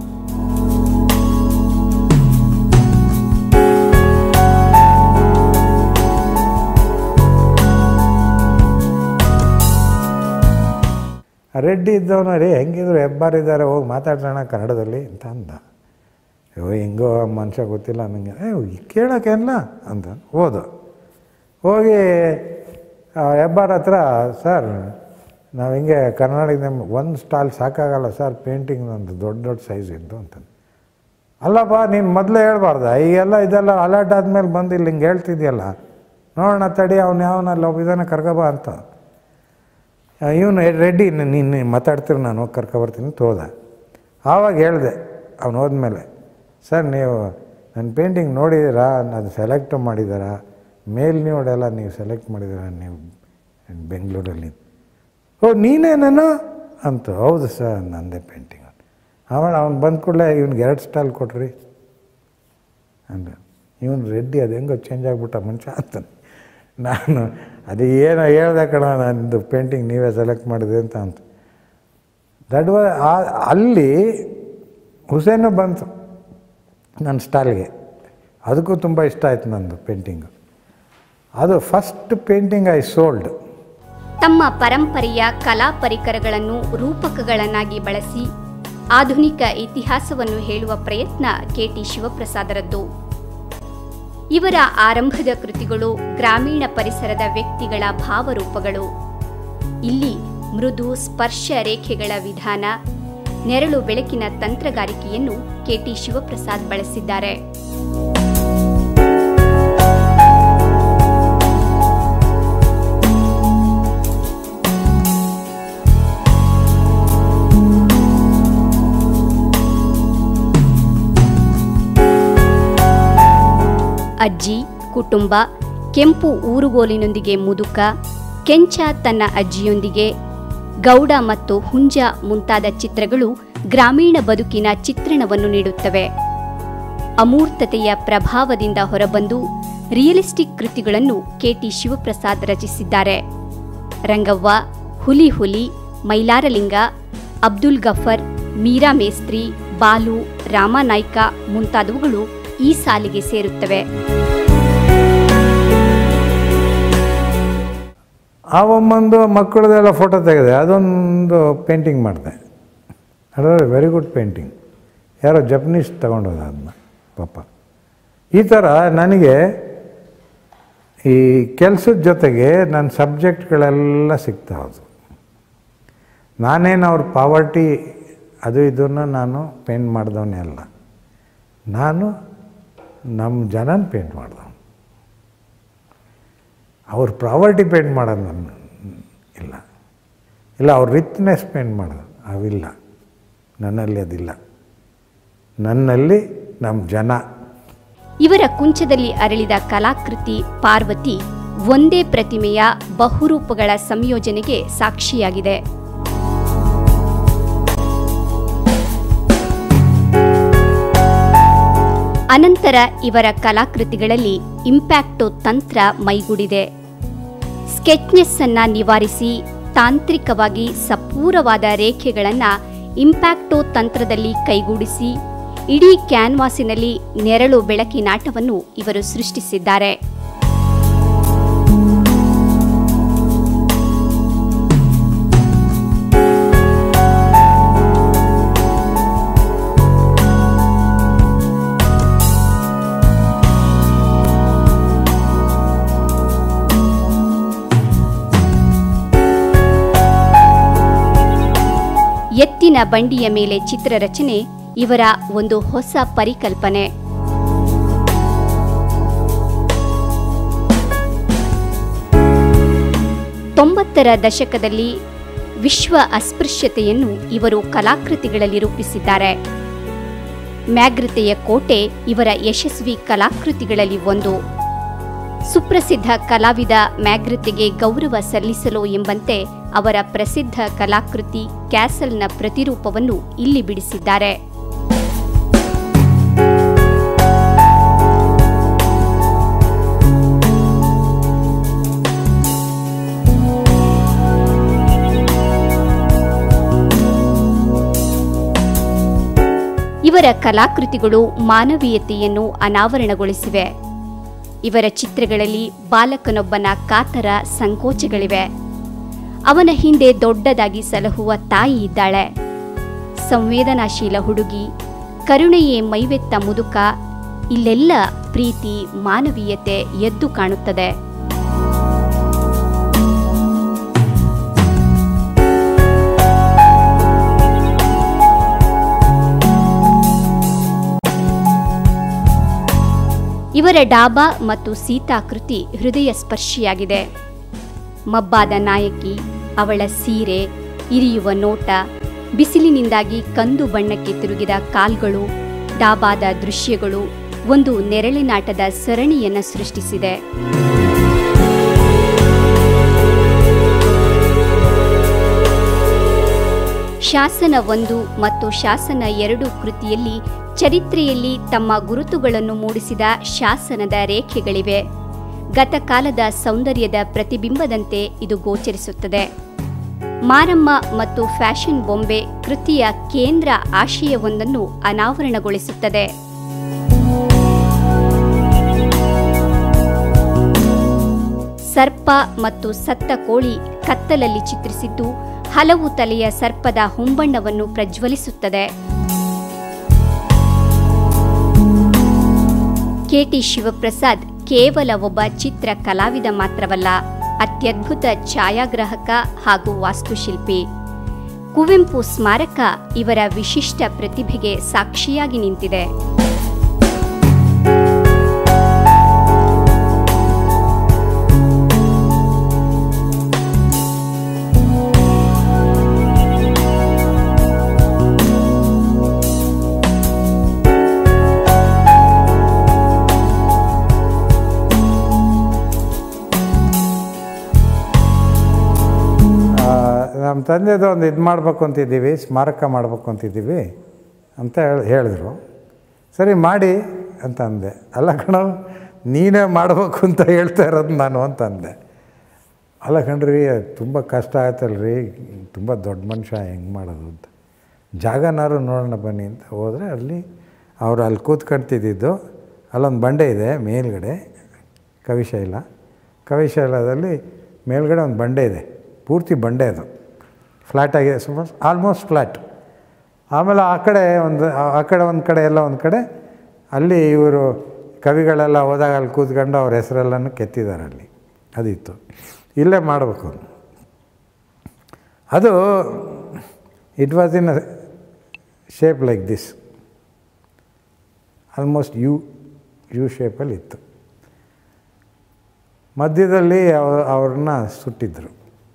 Speaker 3: ರೆಡ್ಡಿ ಇದ್ದವನು ರೀ ಹೆಂಗಿದ್ರು ಹೆಬ್ಬಾರಿದ್ದಾರೆ ಹೋಗಿ ಮಾತಾಡ್ಸೋಣ ಕನ್ನಡದಲ್ಲಿ ಅಂತ ಅಂದ ಅಯ್ಯೋ ಹೆಂಗೋ ಆ ಮನುಷ್ಯ ಗೊತ್ತಿಲ್ಲ ನನಗೆ ಏ ಕೇಳೋಕ್ಕೇನಲ್ಲ ಅಂತ ಹೋದ ಹೋಗಿ ಆ ಹೆಬ್ಬಾರ್ ಹತ್ರ ಸರ್ ನಾವು ಹಿಂಗೆ ಕರ್ನಾಟಕದ ಒಂದು ಸ್ಟಾಲ್ ಸಾಕಾಗಲ್ಲ ಸರ್ ಪೇಂಟಿಂಗ್ ನಂದು ದೊಡ್ಡ ದೊಡ್ಡ ಸೈಜ್ ಇದ್ದು ಅಂತ ಅಲ್ಲಪ್ಪ ನೀನು ಮೊದಲೇ ಹೇಳ್ಬಾರ್ದ ಈಗೆಲ್ಲ ಇದೆಲ್ಲ ಅಲರ್ಟ್ ಆದಮೇಲೆ ಬಂದು ಇಲ್ಲಿ ಹಿಂಗೆ ಹೇಳ್ತಿದ್ಯಲ್ಲ ನೋಡೋಣ ತಡಿ ಅವ್ನು ಯಾವನಲ್ಲಿ ಒಬ್ಬ ಇದನ್ನ ಕರ್ಕೊಬ ಅಂತ ಇವನು ರೆಡ್ಡಿ ನೀನು ಮಾತಾಡ್ತೀರಿ ನಾನು ಹೋಗಿ ಕರ್ಕೊಬರ್ತೀನಿ ಅಂತ ಹೋದ ಆವಾಗ ಹೇಳಿದೆ ಅವ್ನು ಹೋದ್ಮೇಲೆ ಸರ್ ನೀವು ನನ್ನ ಪೇಂಟಿಂಗ್ ನೋಡಿದ್ದೀರಾ ಅದು ಸೆಲೆಕ್ಟ್ ಮಾಡಿದ್ದೀರಾ ಮೇಲ್ ನೋಡೆಲ್ಲ ನೀವು ಸೆಲೆಕ್ಟ್ ಮಾಡಿದ್ದೀರಾ ನೀವು ಬೆಂಗಳೂರಲ್ಲಿ ಓ ನೀನೇನೇನು ಅಂತ ಹೌದು ಸರ್ ನಂದೇ ಪೇಂಟಿಂಗ್ ಆಮೇಲೆ ಅವ್ನು ಬಂದ ಕೂಡಲೇ ಇವ್ನಿಗೆ ಎರಡು ಸ್ಟಾಲ್ ಕೊಟ್ರಿ ಅಂದ ಇವನು ರೆಡ್ಡಿ ಅದು ಹೆಂಗೋ ಚೇಂಜ್ ಆಗಿಬಿಟ್ಟ ಮನುಷ್ಯ ಅಂತಾನೆ ನಾನು ಅದು ಏನೋ ಹೇಳ್ದೆ ಕಣ ನಂದು ಪೇಂಟಿಂಗ್ ನೀವೇ ಸೆಲೆಕ್ಟ್ ಮಾಡಿದೆ ಅಂತ ಅಂತ ದಟ್ ವಾ ಅಲ್ಲಿ ಹುಸೇನು ಬಂತು ನನ್ನ ಸ್ಟಾಲ್ಗೆ ಅದಕ್ಕೂ ತುಂಬ ಇಷ್ಟ ಆಯ್ತು ನಂದು ಪೇಂಟಿಂಗು ಅದು ಫಸ್ಟ್ ಪೇಂಟಿಂಗ್ ಐ ಸೋಲ್ಡ್
Speaker 2: ತಮ್ಮ ಪರಂಪರೆಯ ಕಲಾ ಪರಿಕರಗಳನ್ನು ರೂಪಕಗಳನ್ನಾಗಿ ಬಳಸಿ ಆಧುನಿಕ ಇತಿಹಾಸವನ್ನು ಹೇಳುವ ಪ್ರಯತ್ನ ಕೆಟಿ ಶಿವಪ್ರಸಾದರದ್ದು ಇವರ ಆರಂಭದ ಕೃತಿಗಳು ಗ್ರಾಮೀಣ ಪರಿಸರದ ವ್ಯಕ್ತಿಗಳ ಭಾವರೂಪಗಳು ಇಲ್ಲಿ ಮೃದು ಸ್ಪರ್ಶ ರೇಖೆಗಳ ವಿಧಾನ ನೆರಳು ಬೆಳಕಿನ ತಂತ್ರಗಾರಿಕೆಯನ್ನು ಕೆಟಿ ಶಿವಪ್ರಸಾದ್ ಬಳಸಿದ್ದಾರೆ ಅಜ್ಜಿ ಕುಟುಂಬ ಕೆಂಪು ಊರುಗೋಲಿನೊಂದಿಗೆ ಮುದುಕ ಕೆಂಚ ತನ್ನ ಅಜ್ಜಿಯೊಂದಿಗೆ ಗೌಡ ಮತ್ತು ಹುಂಜ ಮುಂತಾದ ಚಿತ್ರಗಳು ಗ್ರಾಮೀಣ ಬದುಕಿನ ಚಿತ್ರಣವನ್ನು ನೀಡುತ್ತವೆ ಅಮೂರ್ತತೆಯ ಪ್ರಭಾವದಿಂದ ಹೊರಬಂದು ರಿಯಲಿಸ್ಟಿಕ್ ಕೃತಿಗಳನ್ನು ಕೆಟಿ ಶಿವಪ್ರಸಾದ್ ರಚಿಸಿದ್ದಾರೆ ರಂಗವ್ವ ಹುಲಿ ಹುಲಿ ಮೈಲಾರಲಿಂಗ ಅಬ್ದುಲ್ ಗಫರ್ ಮೀರಾ ಮೇಸ್ತ್ರಿ ಬಾಲು ರಾಮನಾಯ್ಕ ಮುಂತಾದವುಗಳು ಈ ಸಾಲಿಗೆ ಸೇರುತ್ತವೆ
Speaker 3: ಆವಮ್ಮಂದು ಮಕ್ಕಳದೆಲ್ಲ ಫೋಟೋ ತೆಗೆದೆ ಅದೊಂದು ಪೇಂಟಿಂಗ್ ಮಾಡಿದೆ ಅದು ವೆರಿ ಗುಡ್ ಪೇಂಟಿಂಗ್ ಯಾರೋ ಜಪನೀಸ್ ತಗೊಂಡೋದ ಅದನ್ನ ಪಾಪ ಈ ಥರ ನನಗೆ ಈ ಕೆಲಸದ ಜೊತೆಗೆ ನನ್ನ ಸಬ್ಜೆಕ್ಟ್ಗಳೆಲ್ಲ ಸಿಗ್ತಾ ಹೋದು ನಾನೇನು ಅವ್ರ ಪಾವರ್ಟಿ ಅದು ಇದನ್ನು ನಾನು ಪೇಂಟ್ ಮಾಡಿದವನೇ ಅಲ್ಲ ನಾನು ನಮ್ಮ ಜನನ ಪೇಂಟ್ ಮಾಡ್ದವನು ಅವ್ರ ಪ್ರಾವರ್ಟಿ ಪೇಂಟ್ ಮಾಡೋದು ನನ್ನ ಇಲ್ಲ ಇಲ್ಲ ಅವ್ರ ರಿಚ್ನೆಸ್ ಪೇಂಟ್ ಮಾಡೋದು ಅವಿಲ್ಲ ನನ್ನಲ್ಲಿ ಅದಿಲ್ಲ ನನ್ನಲ್ಲಿ ನಮ್ಮ ಜನ
Speaker 2: ಇವರ ಕುಂಚದಲ್ಲಿ ಅರಳಿದ ಕಲಾಕೃತಿ ಪಾರ್ವತಿ ಒಂದೇ ಪ್ರತಿಮೆಯ ಬಹುರೂಪಗಳ ಸಂಯೋಜನೆಗೆ ಸಾಕ್ಷಿಯಾಗಿದೆ ಅನಂತರ ಇವರ ಕಲಾಕೃತಿಗಳಲ್ಲಿ ಇಂಪ್ಯಾಕ್ಟೋ ತಂತ್ರ ಮೈಗೂಡಿದೆ ಸ್ಕೆಚ್ನೆಸ್ ಅನ್ನ ನಿವಾರಿಸಿ ತಾಂತ್ರಿಕವಾಗಿ ಸಪೂರವಾದ ರೇಖೆಗಳನ್ನು ಇಂಪ್ಯಾಕ್ಟೋ ತಂತ್ರದಲ್ಲಿ ಕೈಗೂಡಿಸಿ ಇಡೀ ಕ್ಯಾನ್ವಾಸಿನಲ್ಲಿ ನೆರಳು ಬೆಳಕಿನಾಟವನ್ನು ಇವರು ಸೃಷ್ಟಿಸಿದ್ದಾರೆ ಎತ್ತಿನ ಬಂಡಿಯ ಮೇಲೆ ಚಿತ್ರರಚನೆ ಇವರ ಒಂದು ಹೊಸ ಪರಿಕಲ್ಪನೆ ತೊಂಬತ್ತರ ದಶಕದಲ್ಲಿ ವಿಶ್ವ ಅಸ್ಪೃಶ್ಯತೆಯನ್ನು ಇವರು ಕಲಾಕೃತಿಗಳಲ್ಲಿ ರೂಪಿಸಿದ್ದಾರೆ ಮ್ಯಾಗ್ರತೆಯ ಕೋಟೆ ಇವರ ಯಶಸ್ವಿ ಕಲಾಕೃತಿಗಳಲ್ಲಿ ಒಂದು ಸುಪ್ರಸಿದ್ಧ ಕಲಾವಿದ ಮ್ಯಾಗ್ರತೆಗೆ ಗೌರವ ಸಲ್ಲಿಸಲು ಎಂಬಂತೆ ಅವರ ಪ್ರಸಿದ್ಧ ಕಲಾಕೃತಿ ಕ್ಯಾಸಲ್ನ ಪ್ರತಿರೂಪವನ್ನು ಇಲ್ಲಿ ಬಿಡಿಸಿದ್ದಾರೆ ಇವರ ಕಲಾಕೃತಿಗಳು ಮಾನವೀಯತೆಯನ್ನು ಅನಾವರಣಗೊಳಿಸಿವೆ ಇವರ ಚಿತ್ರಗಳಲ್ಲಿ ಬಾಲಕನೊಬ್ಬನ ಕಾತರ ಸಂಕೋಚಗಳಿವೆ ಅವನ ಹಿಂದೆ ದೊಡ್ಡದಾಗಿ ಸಲಹುವ ತಾಯಿ ಇದ್ದಾಳೆ ಸಂವೇದನಾಶೀಲ ಹುಡುಗಿ ಕರುಣೆಯೇ ಮೈವೆತ್ತ ಮುದುಕ ಇಲ್ಲೆಲ್ಲ ಪ್ರೀತಿ ಮಾನವೀಯತೆ ಎದ್ದು ಕಾಣುತ್ತದೆ ಇವರ ಡಾಬಾ ಮತ್ತು ಸೀತಾಕೃತಿ ಹೃದಯ ಸ್ಪರ್ಶಿಯಾಗಿದೆ ಮಬ್ಬಾದ ನಾಯಕಿ ಅವಳ ಸೀರೆ ಇರಿಯುವ ನೋಟ ಬಿಸಿಲಿನಿಂದಾಗಿ ಕಂದು ಬಣ್ಣಕ್ಕೆ ತಿರುಗಿದ ಕಾಲ್ಗಳು ಡಾಬಾದ ದೃಶ್ಯಗಳು ಒಂದು ನೆರಳಿನಾಟದ ಸರಣಿಯನ್ನು ಸೃಷ್ಟಿಸಿದೆ ಶಾಸನ ಒಂದು ಮತ್ತು ಶಾಸನ ಎರಡು ಕೃತಿಯಲ್ಲಿ ಚರಿತ್ರೆಯಲ್ಲಿ ತಮ್ಮ ಗುರುತುಗಳನ್ನು ಮೂಡಿಸಿದ ಶಾಸನದ ರೇಖೆಗಳಿವೆ ಗತಕಾಲದ ಸೌಂದರ್ಯದ ಪ್ರತಿಬಿಂಬದಂತೆ ಇದು ಗೋಚರಿಸುತ್ತದೆ ಮಾರಮ್ಮ ಮತ್ತು ಫ್ಯಾಷನ್ ಬೊಂಬೆ ಕೃತಿಯ ಕೇಂದ್ರ ಆಶಯವೊಂದನ್ನು ಅನಾವರಣಗೊಳಿಸುತ್ತದೆ ಸರ್ಪ ಮತ್ತು ಸತ್ತ ಕೋಳಿ ಕತ್ತಲಲ್ಲಿ ಚಿತ್ರಿಸಿದ್ದು ಹಲವು ತಲೆಯ ಸರ್ಪದ ಹುಂಬಣ್ಣವನ್ನು ಪ್ರಜ್ವಲಿಸುತ್ತದೆ ಕೆಟಿ ಶಿವಪ್ರಸಾದ್ ಕೇವಲ ಒಬ್ಬ ಚಿತ್ರ ಕಲಾವಿದ ಮಾತ್ರವಲ್ಲ ಅತ್ಯದ್ಭುತ ಛಾಯಾಗ್ರಾಹಕ ಹಾಗೂ ವಾಸ್ತುಶಿಲ್ಪಿ ಕುವೆಂಪು ಸ್ಮಾರಕ ಇವರ ವಿಶಿಷ್ಟ ಪ್ರತಿಭೆಗೆ ಸಾಕ್ಷಿಯಾಗಿ ನಿಂತಿದೆ
Speaker 3: ನಮ್ಮ ತಂದೆದು ಒಂದು ಇದು ಮಾಡಬೇಕು ಅಂತಿದ್ದೀವಿ ಸ್ಮಾರಕ ಮಾಡಬೇಕು ಅಂತಿದ್ದೀವಿ ಅಂತ ಹೇಳಿ ಹೇಳಿದ್ರು ಸರಿ ಮಾಡಿ ಅಂತ ಅಂದೆ ಅಲ್ಲ ಕಣೋ ನೀನೇ ಮಾಡಬೇಕು ಅಂತ ಹೇಳ್ತಾ ಇರೋದು ನಾನು ಅಂತ ಅಂದೆ ಅಲ್ಲ ಕಣ್ರಿ ತುಂಬ ಕಷ್ಟ ಆಯ್ತಲ್ರಿ ತುಂಬ ದೊಡ್ಡ ಮನುಷ್ಯ ಹೆಂಗೆ ಮಾಡೋದು ಅಂತ ಜಾಗನಾರು ನೋಡೋಣ ಬನ್ನಿ ಅಂತ ಹೋದರೆ ಅಲ್ಲಿ ಅವರು ಅಲ್ಲಿ ಕೂತ್ಕೊಳ್ತಿದ್ದಿದ್ದು ಅಲ್ಲೊಂದು ಬಂಡೆ ಇದೆ ಮೇಲ್ಗಡೆ ಕವಿಶೈಲ ಕವಿಶೈಲದಲ್ಲಿ ಮೇಲ್ಗಡೆ ಒಂದು ಬಂಡೆ ಇದೆ ಪೂರ್ತಿ ಬಂಡೆ ಅದು ಫ್ಲ್ಯಾಟ್ ಆಗಿದೆ ಸುಮಾರು ಆಲ್ಮೋಸ್ಟ್ ಫ್ಲ್ಯಾಟ್ ಆಮೇಲೆ ಆ ಕಡೆ ಒಂದು ಆ- ಆ ಕಡೆ ಒಂದು ಕಡೆ ಎಲ್ಲ ಒಂದು ಕಡೆ ಅಲ್ಲಿ ಇವರು ಕವಿಗಳೆಲ್ಲ ಹೋದಾಗ ಅಲ್ಲಿ ಕೂತ್ಕೊಂಡು ಅವ್ರ ಹೆಸರೆಲ್ಲನೂ ಕೆತ್ತಿದ್ದಾರೆ ಅಲ್ಲಿ ಅದಿತ್ತು ಇಲ್ಲೇ ಮಾಡಬೇಕು ಅದು it was in shape like this almost U U ಶೇಪಲ್ಲಿ ಇತ್ತು ಮಧ್ಯದಲ್ಲಿ ಅವ ಅವ್ರನ್ನ ಸುಟ್ಟಿದ್ರು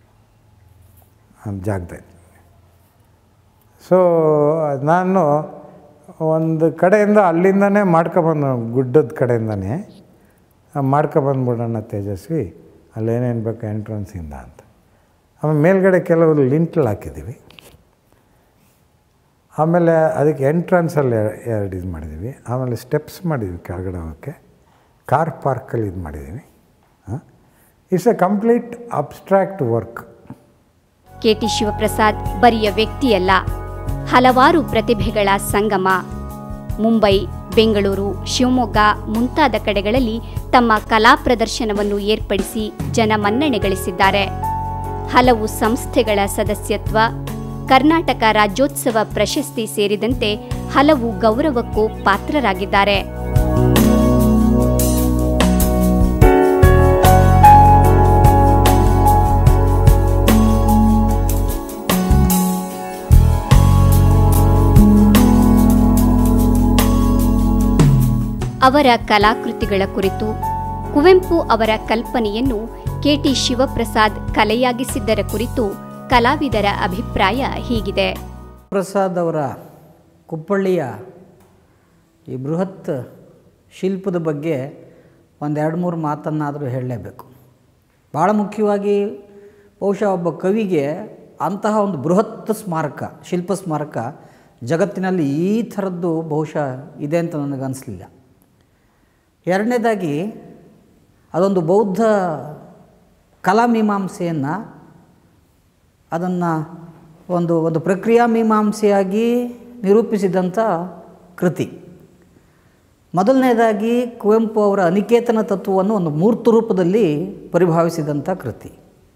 Speaker 3: ಆ ಜಾಗದಲ್ಲಿ ಸೊ ನಾನು ಒಂದು ಕಡೆಯಿಂದ ಅಲ್ಲಿಂದನೇ ಮಾಡ್ಕೊಬಂದು ಗುಡ್ಡದ ಕಡೆಯಿಂದನೇ ಮಾಡ್ಕೊಬಂದ್ಬಿಡೋಣ ತೇಜಸ್ವಿ ಅಲ್ಲೇನೇನು ಬೇಕು ಎಂಟ್ರೆನ್ಸಿಂದ ಅಂತ ಆಮೇಲೆ ಮೇಲ್ಗಡೆ ಕೆಲವು ಲಿಂಟ್ಲ್ ಹಾಕಿದ್ದೀವಿ ಆಮೇಲೆ ಅದಕ್ಕೆ ಎಂಟ್ರೆನ್ಸಲ್ಲಿ ಎರಡು ಇದು ಮಾಡಿದ್ದೀವಿ ಆಮೇಲೆ ಸ್ಟೆಪ್ಸ್ ಮಾಡಿದ್ವಿ ಕೆಳಗಡೆ ಹೋಗೋಕ್ಕೆ ಕಾರ್ ಪಾರ್ಕಲ್ಲಿ ಇದು ಮಾಡಿದ್ದೀವಿ it's a complete abstract work
Speaker 2: K T Shivaprasad ಬರಿಯ ವ್ಯಕ್ತಿಯಲ್ಲ ಹಲವಾರು ಪ್ರತಿಭೆಗಳ ಸಂಗಮ ಮುಂಬೈ ಬೆಂಗಳೂರು ಶಿವಮೊಗ್ಗ ಮುಂತಾದ ಕಡೆಗಳಲ್ಲಿ ತಮ್ಮ ಕಲಾ ಪ್ರದರ್ಶನವನ್ನು ಏರ್ಪಡಿಸಿ ಜನಮನ್ನಣೆ ಗಳಿಸಿದ್ದಾರೆ ಹಲವು ಸಂಸ್ಥೆಗಳ ಸದಸ್ಯತ್ವ ಕರ್ನಾಟಕ ರಾಜ್ಯೋತ್ಸವ ಪ್ರಶಸ್ತಿ ಸೇರಿದಂತೆ ಹಲವು ಗೌರವಕ್ಕೂ ಪಾತ್ರರಾಗಿದ್ದಾರೆ ಅವರ ಕಲಾಕೃತಿಗಳ ಕುರಿತು ಕುವೆಂಪು ಅವರ ಕಲ್ಪನೆಯನ್ನು ಕೆಟಿ ಶಿವಪ್ರಸಾದ್ ಕಲೆಯಾಗಿಸಿದ್ದರ ಕುರಿತು ಕಲಾವಿದರ ಅಭಿಪ್ರಾಯ ಹೀಗಿದೆ
Speaker 4: ಪ್ರಸಾದ್ ಅವರ ಕುಪ್ಪಳ್ಳಿಯ ಈ ಬೃಹತ್ ಶಿಲ್ಪದ ಬಗ್ಗೆ ಒಂದೆರಡು ಮೂರು ಮಾತನ್ನಾದರೂ ಹೇಳಲೇಬೇಕು ಭಾಳ ಮುಖ್ಯವಾಗಿ ಬಹುಶಃ ಒಬ್ಬ ಕವಿಗೆ ಅಂತಹ ಒಂದು ಬೃಹತ್ ಸ್ಮಾರಕ ಶಿಲ್ಪ ಸ್ಮಾರಕ ಜಗತ್ತಿನಲ್ಲಿ ಈ ಥರದ್ದು ಬಹುಶಃ ಇದೆ ಅಂತ ನನಗನ್ನಿಸ್ಲಿಲ್ಲ ಎರಡನೇದಾಗಿ ಅದೊಂದು ಬೌದ್ಧ ಕಲಾಮೀಮಾಂಸೆಯನ್ನು ಅದನ್ನು ಒಂದು ಒಂದು ಪ್ರಕ್ರಿಯಾ ಮೀಮಾಂಸೆಯಾಗಿ ನಿರೂಪಿಸಿದಂಥ ಕೃತಿ ಮೊದಲನೇದಾಗಿ ಕುವೆಂಪು ಅವರ ಅನಿಕೇತನ ತತ್ವವನ್ನು ಒಂದು ಮೂರ್ತ ರೂಪದಲ್ಲಿ ಪರಿಭಾವಿಸಿದಂಥ ಕೃತಿ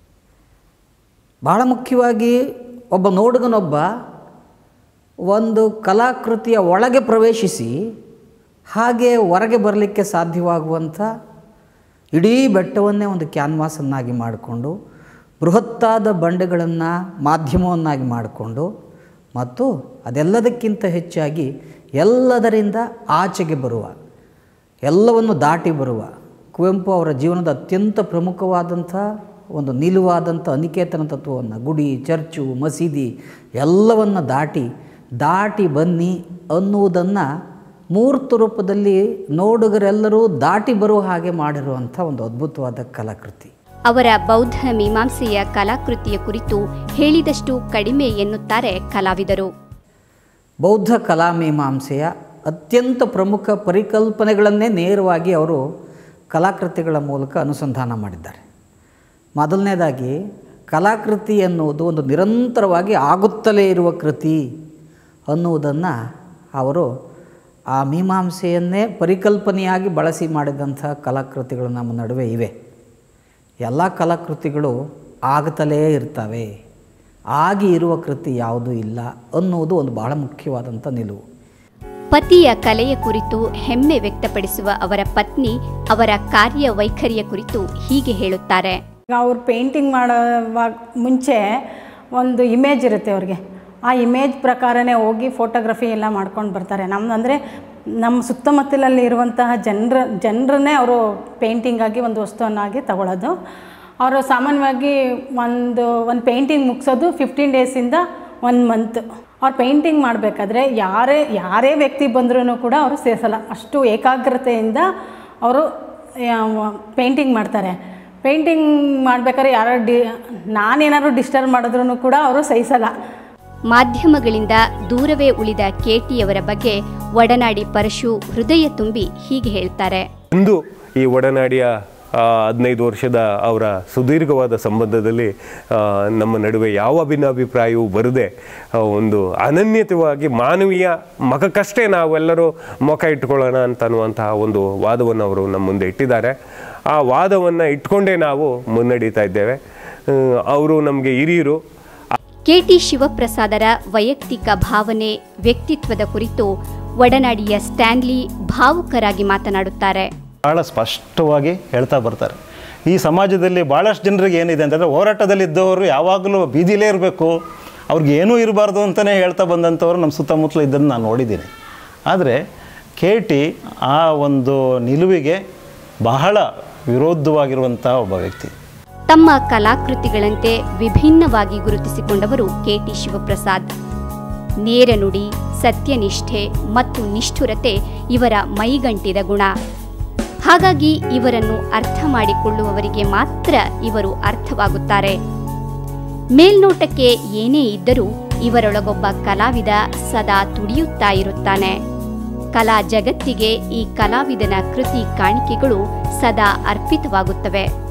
Speaker 4: ಬಹಳ ಮುಖ್ಯವಾಗಿ ಒಬ್ಬ ನೋಡುಗನೊಬ್ಬ ಒಂದು ಕಲಾಕೃತಿಯ ಒಳಗೆ ಪ್ರವೇಶಿಸಿ ಹಾಗೆ ಹೊರಗೆ ಬರಲಿಕ್ಕೆ ಸಾಧ್ಯವಾಗುವಂಥ ಇಡೀ ಬೆಟ್ಟವನ್ನೇ ಒಂದು ಕ್ಯಾನ್ವಾಸನ್ನಾಗಿ ಮಾಡಿಕೊಂಡು ಬೃಹತ್ತಾದ ಬಂಡೆಗಳನ್ನು ಮಾಧ್ಯಮವನ್ನಾಗಿ ಮಾಡಿಕೊಂಡು ಮತ್ತು ಅದೆಲ್ಲದಕ್ಕಿಂತ ಹೆಚ್ಚಾಗಿ ಎಲ್ಲದರಿಂದ ಆಚೆಗೆ ಬರುವ ಎಲ್ಲವನ್ನು ದಾಟಿ ಬರುವ ಕುವೆಂಪು ಅವರ ಜೀವನದ ಅತ್ಯಂತ ಪ್ರಮುಖವಾದಂಥ ಒಂದು ನಿಲುವಾದಂಥ ಅನಿಕೇತನ ತತ್ವವನ್ನು ಗುಡಿ ಚರ್ಚು ಮಸೀದಿ ಎಲ್ಲವನ್ನು ದಾಟಿ ದಾಟಿ ಬನ್ನಿ ಅನ್ನುವುದನ್ನು ಮೂರ್ತ ರೂಪದಲ್ಲಿ ನೋಡುಗರೆಲ್ಲರೂ ದಾಟಿ ಬರುವ ಹಾಗೆ ಮಾಡಿರುವಂಥ ಒಂದು ಅದ್ಭುತವಾದ ಕಲಾಕೃತಿ
Speaker 2: ಅವರ ಬೌದ್ಧ ಮೀಮಾಂಸೆಯ ಕಲಾಕೃತಿಯ ಕುರಿತು ಹೇಳಿದಷ್ಟು ಕಡಿಮೆ ಎನ್ನುತ್ತಾರೆ ಕಲಾವಿದರು
Speaker 4: ಬೌದ್ಧ ಕಲಾಮೀಮಾಂಸೆಯ ಅತ್ಯಂತ ಪ್ರಮುಖ ಪರಿಕಲ್ಪನೆಗಳನ್ನೇ ನೇರವಾಗಿ ಅವರು ಕಲಾಕೃತಿಗಳ ಮೂಲಕ ಅನುಸಂಧಾನ ಮಾಡಿದ್ದಾರೆ ಮೊದಲನೇದಾಗಿ ಕಲಾಕೃತಿ ಎನ್ನುವುದು ಒಂದು ನಿರಂತರವಾಗಿ ಆಗುತ್ತಲೇ ಇರುವ ಕೃತಿ ಅನ್ನುವುದನ್ನು ಅವರು ಆ ಮೀಮಾಂಸೆಯನ್ನೇ ಪರಿಕಲ್ಪನೆಯಾಗಿ ಬಳಸಿ ಮಾಡಿದಂಥ ಕಲಾಕೃತಿಗಳು ನಮ್ಮ ನಡುವೆ ಇವೆ ಎಲ್ಲ ಕಲಾಕೃತಿಗಳು ಆಗುತ್ತಲೇ ಇರ್ತವೆ ಆಗಿ ಇರುವ ಕೃತಿ ಯಾವುದೂ ಇಲ್ಲ ಅನ್ನುವುದು ಒಂದು ಬಹಳ ಮುಖ್ಯವಾದಂಥ ನಿಲುವು
Speaker 2: ಪತಿಯ ಕಲೆಯ ಕುರಿತು ಹೆಮ್ಮೆ ವ್ಯಕ್ತಪಡಿಸುವ ಅವರ ಪತ್ನಿ ಅವರ ಕಾರ್ಯವೈಖರಿಯ ಕುರಿತು ಹೀಗೆ ಹೇಳುತ್ತಾರೆ
Speaker 5: ಈಗ ಅವ್ರು ಪೇಂಟಿಂಗ್ ಮಾಡೋವಾಗ ಮುಂಚೆ ಒಂದು ಇಮೇಜ್ ಇರುತ್ತೆ ಅವ್ರಿಗೆ ಆ ಇಮೇಜ್ ಪ್ರಕಾರನೇ ಹೋಗಿ ಫೋಟೋಗ್ರಫಿ ಎಲ್ಲ ಮಾಡ್ಕೊಂಡು ಬರ್ತಾರೆ ನಮ್ದು ಅಂದರೆ ನಮ್ಮ ಸುತ್ತಮುತ್ತಲಲ್ಲಿ ಇರುವಂತಹ ಜನರ ಜನರನ್ನೇ ಅವರು ಪೇಂಟಿಂಗಾಗಿ ಒಂದು ವಸ್ತುವನ್ನಾಗಿ ತಗೊಳ್ಳೋದು ಅವರು ಸಾಮಾನ್ಯವಾಗಿ ಒಂದು ಒಂದು ಪೇಂಟಿಂಗ್ ಮುಗಿಸೋದು ಫಿಫ್ಟೀನ್ ಡೇಸಿಂದ ಒನ್ ಮಂತ್ ಅವ್ರು ಪೇಂಟಿಂಗ್ ಮಾಡಬೇಕಾದ್ರೆ ಯಾರೇ ಯಾರೇ ವ್ಯಕ್ತಿ ಬಂದ್ರೂ ಕೂಡ ಅವರು ಸೇರಿಸಲ್ಲ ಅಷ್ಟು ಏಕಾಗ್ರತೆಯಿಂದ ಅವರು ಪೇಂಟಿಂಗ್ ಮಾಡ್ತಾರೆ ಪೇಂಟಿಂಗ್ ಮಾಡ್ಬೇಕಾದ್ರೆ ಯಾರೋ ಡಿ ನಾನೇನಾದ್ರು ಡಿಸ್ಟರ್ಬ್ ಮಾಡಿದ್ರು ಕೂಡ ಅವರು ಸಹಿಸಲ್ಲ
Speaker 2: ಮಾಧ್ಯಮಗಳಿಂದ ದೂರವೇ ಉಳಿದ ಕೇಟಿಯವರ ಬಗ್ಗೆ ಒಡನಾಡಿ ಪರಶು ಹೃದಯ ತುಂಬಿ ಹೀಗೆ ಹೇಳ್ತಾರೆ
Speaker 6: ಇಂದು ಈ ಒಡನಾಡಿಯ ಆ, ಹದಿನೈದು ವರ್ಷದ ಅವರ ಸುದೀರ್ಘವಾದ ಸಂಬಂಧದಲ್ಲಿ ಆ, ನಮ್ಮ ನಡುವೆ ಯಾವ ಭಿನ್ನಾಭಿಪ್ರಾಯವೂ ಬರದೆ ಆ, ಒಂದು ಅನನ್ಯತವಾಗಿ ಮಾನವೀಯ ಮಖಕ್ಕಷ್ಟೇ ನಾವೆಲ್ಲರೂ ಮುಖ ಇಟ್ಕೊಳ್ಳೋಣ ಅಂತ ಅನ್ನುವಂತಹ ಒಂದು ವಾದವನ್ನು ಅವರು ನಮ್ಮ ಮುಂದೆ ಇಟ್ಟಿದ್ದಾರೆ ಆ ವಾದವನ್ನು ಇಟ್ಕೊಂಡೇ ನಾವು ಮುನ್ನಡೀತಾ ಇದ್ದೇವೆ ಆ, ಅವರು ನಮಗೆ ಹಿರಿಯರು
Speaker 2: ಕೆಟಿ ಶಿವಪ್ರಸಾದರ ವೈಯಕ್ತಿಕ ಭಾವನೆ ವ್ಯಕ್ತಿತ್ವದ ಕುರಿತು ಒಡನಾಡಿಯ ಸ್ಟ್ಯಾನ್ಲಿ ಭಾವುಕರಾಗಿ ಮಾತನಾಡುತ್ತಾರೆ
Speaker 7: ಭಾಳ ಸ್ಪಷ್ಟವಾಗಿ ಹೇಳ್ತಾ ಬರ್ತಾರೆ ಈ ಸಮಾಜದಲ್ಲಿ ಭಾಳಷ್ಟು ಜನರಿಗೆ ಏನಿದೆ ಅಂತಂದರೆ ಹೋರಾಟದಲ್ಲಿದ್ದವರು ಯಾವಾಗಲೂ ಬೀದಿಲೇ ಇರಬೇಕು ಅವ್ರಿಗೆ ಏನೂ ಇರಬಾರ್ದು ಅಂತಲೇ ಹೇಳ್ತಾ ಬಂದಂಥವ್ರು ನಮ್ಮ ಸುತ್ತಮುತ್ತಲು ಇದ್ದನ್ನು ನಾನು ನೋಡಿದ್ದೀನಿ ಆದರೆ ಕೆ ಟಿ ಆ ಒಂದು ನಿಲುವಿಗೆ ಬಹಳ ವಿರೋಧವಾಗಿರುವಂಥ ಒಬ್ಬ ವ್ಯಕ್ತಿ
Speaker 2: ತಮ್ಮ ಕಲಾಕೃತಿಗಳಂತೆ ವಿಭಿನ್ನವಾಗಿ ಗುರುತಿಸಿಕೊಂಡವರು ಕೆಟಿ ಶಿವಪ್ರಸಾದ್ ನೇರ ನುಡಿ ಸತ್ಯನಿಷ್ಠೆ ಮತ್ತು ನಿಷ್ಠುರತೆ ಇವರ ಮೈಗಂಟಿದ ಗುಣ ಹಾಗಾಗಿ ಇವರನ್ನು ಅರ್ಥ ಮಾಡಿಕೊಳ್ಳುವವರಿಗೆ ಮಾತ್ರ ಇವರು ಅರ್ಥವಾಗುತ್ತಾರೆ ಮೇಲ್ನೋಟಕ್ಕೆ ಏನೇ ಇದ್ದರೂ ಇವರೊಳಗೊಬ್ಬ ಕಲಾವಿದ ಸದಾ ತುಡಿಯುತ್ತಾ ಇರುತ್ತಾನೆ ಕಲಾ ಜಗತ್ತಿಗೆ ಈ ಕಲಾವಿದನ ಕೃತಿ ಕಾಣಿಕೆಗಳು ಸದಾ ಅರ್ಪಿತವಾಗುತ್ತವೆ